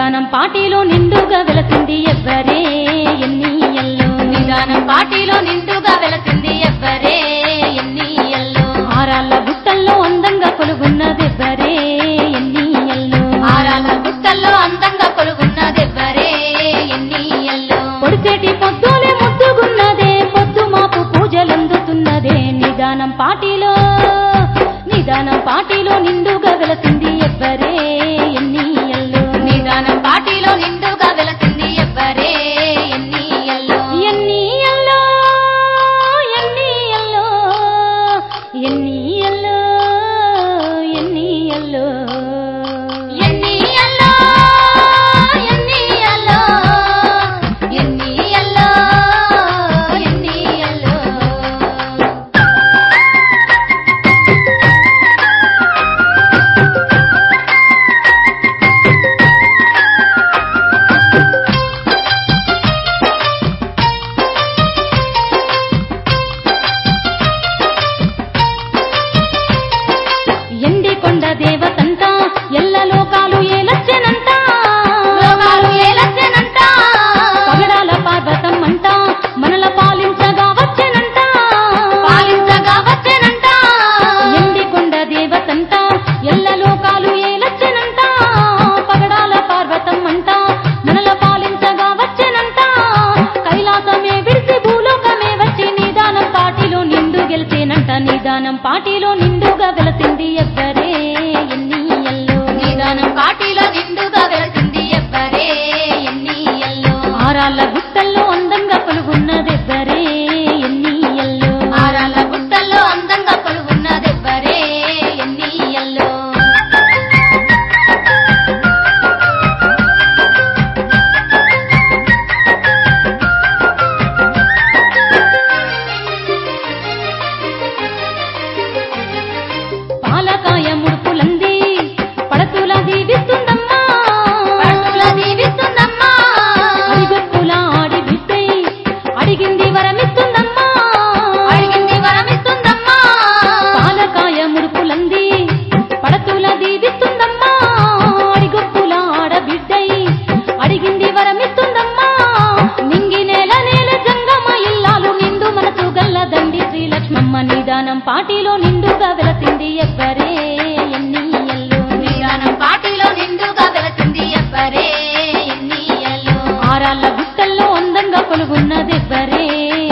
నిదానం పాటిలో నిండుగా వెలసింది ఎవ్వరే ఎన్నియల్లో నిదానం పాటిలో నిండుగా వెలసింది ఎవ్వరే ఎన్నియల్లో ఆరాళ్ళ గుట్టల్లో అందంగా కొలుగున్నదెవ్వరే ఎన్నియల్లో ఆరాల గుట్టల్లో అందంగా కొలుగున్నదెవ్వరే ఎన్నియల్లో పొడిసేటి పొద్దులే ముద్దుగున్నదే పొద్దు మాపు పూజలందుతున్నదే నిదానం పాటిలో నిదానం పాటిలో నిండుగా వెలసింది ఎవ్వరే ఎన్నియల్లో నిదానం పాటిలో నిండుగా వెలసింది ఎవ్వరే ఎన్నియల్లో ఎన్నియల్లో ఎన్నియల్లో ఎన్నియల్లో ఎన్నియల్లో ఎన్నియల్లో ఎన్నియల్లో ఎన్నియల్లో ఎన్నియల్లో ఎండి కొండ దేవతంట ఎల్ల లోకాలు ఏలచ్చనంట లోకాలు ఏలచ్చనంట పగడాల పార్వతం అంట మనల పాలించగా వచ్చెనంట పాలించగా వచ్చెనంట ఎండి కొండ దేవతంట ఎల్ల లోకాలు ఏలచ్చనంట పగడాల పార్వతం అంట మనల పాలించగా వచ్చెనంట కైలాసమే విడిచి భూలోకమే వచ్చి నిదానం పాటిలో నిండు గెలిచేనంట నిదానం పాటిలో నిండుగా వెలసింది ఎవ్వరే ఎన్నియల్లో నిదానం పాటిలో నిండుగా వెలసింది ఎవ్వరే ఎన్నియల్లో ఆరాళ్ళ గుట్టల్లో అందంగా కొలుగున్నదెవ్వరే ఎన్నియల్లో ఆరాల గుట్టల్లో అందంగా కొలుగున్నదెవ్వరే ఎన్నియల్లో పాలకాయ ముడుపులంది పడతుల దీవిస్తుందమ్మా పడుతుల దీవిస్తుందమ్మా అడిగొప్పుల ఆడి బిడ్డై అడిగింది వరమిస్తుందమ్మా అడిగింది వరమిస్తుందమ్మా పాలకాయ ముడుపులంది పడతుల దీవిస్తుందమ్మా అడిగొప్పుల ఆడబిడ్డై అడిగింది వరమిస్తుందమ్మా నింగి నేల నేల జంగమ ఇల్లాలు నిండు మనసు గల్ల దండి శ్రీలక్ష్మమ్మ నిదానం పాటిలో నిండుగా వెలసింది ఎవ్వరే ఎన్నియల్లో నిదానం పాటిలో నిండుగా వెలసింది ఎవ్వరే ఎన్నియల్లో ఆరాళ్ళ గుట్టల్లో అందంగా కొలుగున్నదెవ్వరే